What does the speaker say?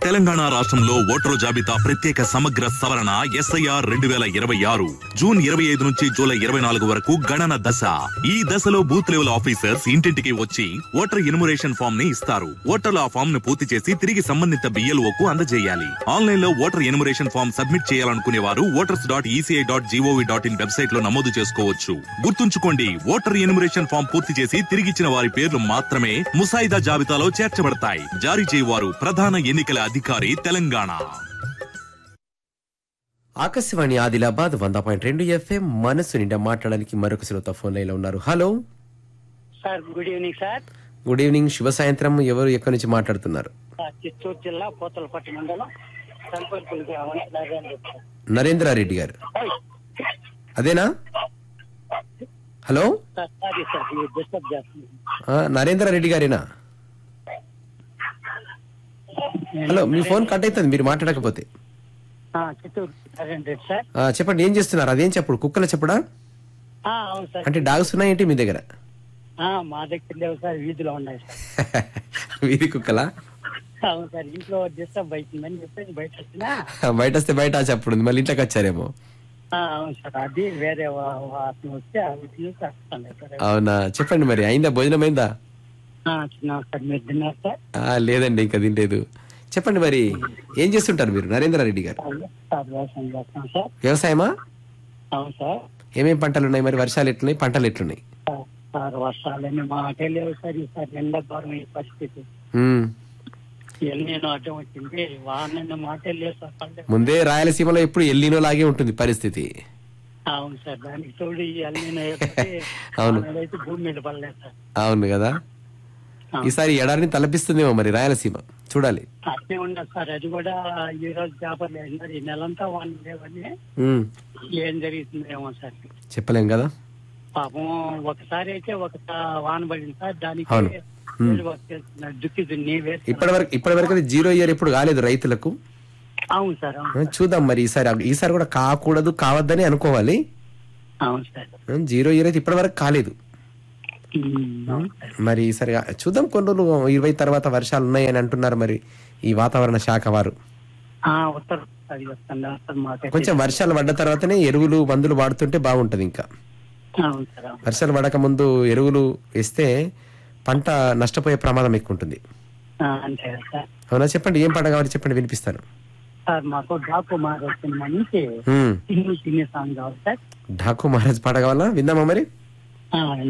తెలంగాణ రాష్ట్రంలో ఓటరు జాబితా ప్రత్యేక సమగ్ర సవరణ ఎస్ఐఆర్ రెండు వేల ఇరవై ఆరు జూన్ ఇరవై ఐదు నుంచి జూలై ఇరవై నాలుగు వరకు గణన దశ ఈ దశలో బూత్ లెవెల్ ఆఫీసర్స్ ఇంటింటికి వచ్చి ఓటర్ ఇన్మురేషన్ ఫామ్ ని ఇస్తారు ఓటర్లు ఆ ఫామ్ ను పూర్తి చేసి తిరిగి సంబంధిత బిఎల్ఓ కు అందజేయాలి ఆన్లైన్ లో ఓటర్ ఇన్మురేషన్ ఫామ్ సబ్మిట్ చేయాలనుకునే వారు voters dot E C I dot G O V dot in website లో నమోదు చేసుకోవచ్చు గుర్తుంచుకోండి ఓటర్ ఎన్యుమరేషన్ ఫామ్ పూర్తి చేసి తిరిగిచ్చిన వారి పేర్లు మాత్రమే ముసాయిదా జాబితాలో చేర్చబడతాయి జారీ చేయవారు ప్రధాన ఎన్నికల అధికారి తెలంగాణ ఆకాశవాణి ఆదిలాబాద్ వంద పాయింట్ రెండు ఎఫ్ఎం మనసు నిండా మాట్లాడడానికి మరొక శ్రోత ఫోన్ లైన్ లో ఉన్నారు hello sir good evening sir good evening శుభ సాయంత్రం ఎవరు ఎక్కడి నుంచి మాట్లాడుతున్నారు ఆ, చిత్తూరు జిల్లా పోతలపట్టు మండలం సంపర్కులు గ్రామం నారాయణ సార్. నరేంద్రారెడ్డి గారు ఓయ్, అదేనా హలో సార్ సారీ సార్ మీరు డిస్టర్బ్ చేస్తుంది ఆ, నరేంద్రారెడ్డి గారేనా హలో మీ ఫోన్ కట్ అవుతుంది మీరు మాట్లాడకపోతే ఆ, చిత్తూరు నారాయణ రెడ్డి సార్ ఆ, చెప్పండి ఏం చేస్తున్నారు అదేం చెప్పుడు కుక్కల చెప్పడా ఆ, అవును సార్ అంటే డాగ్స్ ఉన్నాయేంటి మీ దగ్గర ఆ, మా దగ్గర లేవు సార్ వీధిలో ఉన్నాయి సార్ వీధి కుక్కలా అవును సార్ ఇంట్లో డిస్టర్బ్ అవుతుందని చెప్పేసి బయట వచ్చినా బయట వస్తే బయట ఆ చెప్పుడు ఉంది మళ్ళీ ఇంట్లోకి వచ్చారేమో ఆ, అవును సార్ అది వేరే వా- వాసన వస్తే అవి చూసి వస్తున్నాయి సార్ అవునా చెప్పండి మరి అయిందా భోజనం అయిందా ఆ, తిన్నాం సార్ మీరు తిన్నారు సార్ ఆ, లేదండి ఇంకా తినలేదు చెప్పండి మరి ఏం చేస్తుంటారు మీరు నరేంద్రారెడ్డి గారు సార్ వ్యవసాయం చేస్తాం సార్ వ్యవసాయమా అవును సార్ ఏమేం పంటలు ఉన్నాయి మరి వర్షాలు ఎట్లున్నాయి పంటలు ఎట్లున్నాయి సార్, సార్ వర్షాలని మాటే లేవు సార్ ఈసారి ఎండాకాలం ఈ పరిస్థితి ఉమ్. ఎల్లీనో అడ్డం వచ్చింది వాన మాటే లేదు సార్ పల్లె ముందే రాయలసీమలో ఎప్పుడు ఎల్లినో లాగే ఉంటుంది పరిస్థితి అవును సార్ దానికి తోడు ఈ ఎల్లీనో అవును. అయితే భూమి మీద పడలేదు సార్ అవును కదా ఈసారి ఎడారిని తలపిస్తుందేమో మరి రాయలసీమ చూడాలి అట్నే ఉండదు సార్ అది కూడా ఈ రోజు పేపర్లు వేసినారు ఈ నెలంతా వాన లేవని ఉమ్. ఏం జరుగుతుందేమో సార్ చెప్పలేం కదా పాపం ఒకసారి అయితే ఒక వాన పడింది సార్ దానికి అవును. ఉమ్. ఏడు వచ్చేస్తున్నారు. దుక్కి దున్ని వేస్తున్నారు. ఇప్పటి వరకు ఇప్పటి వరకు అది జీరో ఇయర్ ఎప్పుడు కాలేదు రైతులకు అవును సార్ అవును ఆ, చూద్దాం మరి ఈసారి ఈసారి కూడా కాకూడదు కావద్దని అనుకోవాలి అవును సార్ ఆ, జీరో ఇయర్ అయితే ఇప్పటి వరకు కాలేదు ఉమ్, అవును సార్ మరి ఈసారి చూద్దాం కొన్ని రోజులు ఇరవై తర్వాత వర్షాలు ఉన్నాయని అంటున్నారు మరి ఈ వాతావరణ శాఖ వారు ఆ, ఉత్తర అది వస్తుంది సార్ మాకైతే కొంచెం వర్షాలు పడ్డ తర్వాతనే ఎరువులు మందులు వాడుతుంటే బాగుంటది ఇంకా అవును సార్ అవును వర్షాలు పడక ముందు ఎరువులు వేస్తే పంట నష్టపోయే ప్రమాదం ఎక్కువ ఉంటుంది ఆ, అంతే కదా సార్ అవునా చెప్పండి ఏం పంట కావాలి చెప్పండి వినిపిస్తాను సార్ మాకు డాకు మార్ సినిమా నుంచి హ్మ్. తిని తినే సాంగ్ కావాలి సార్ ఢాకు మహారాజ్ పాట కావాలా విందామా మరి ఆ,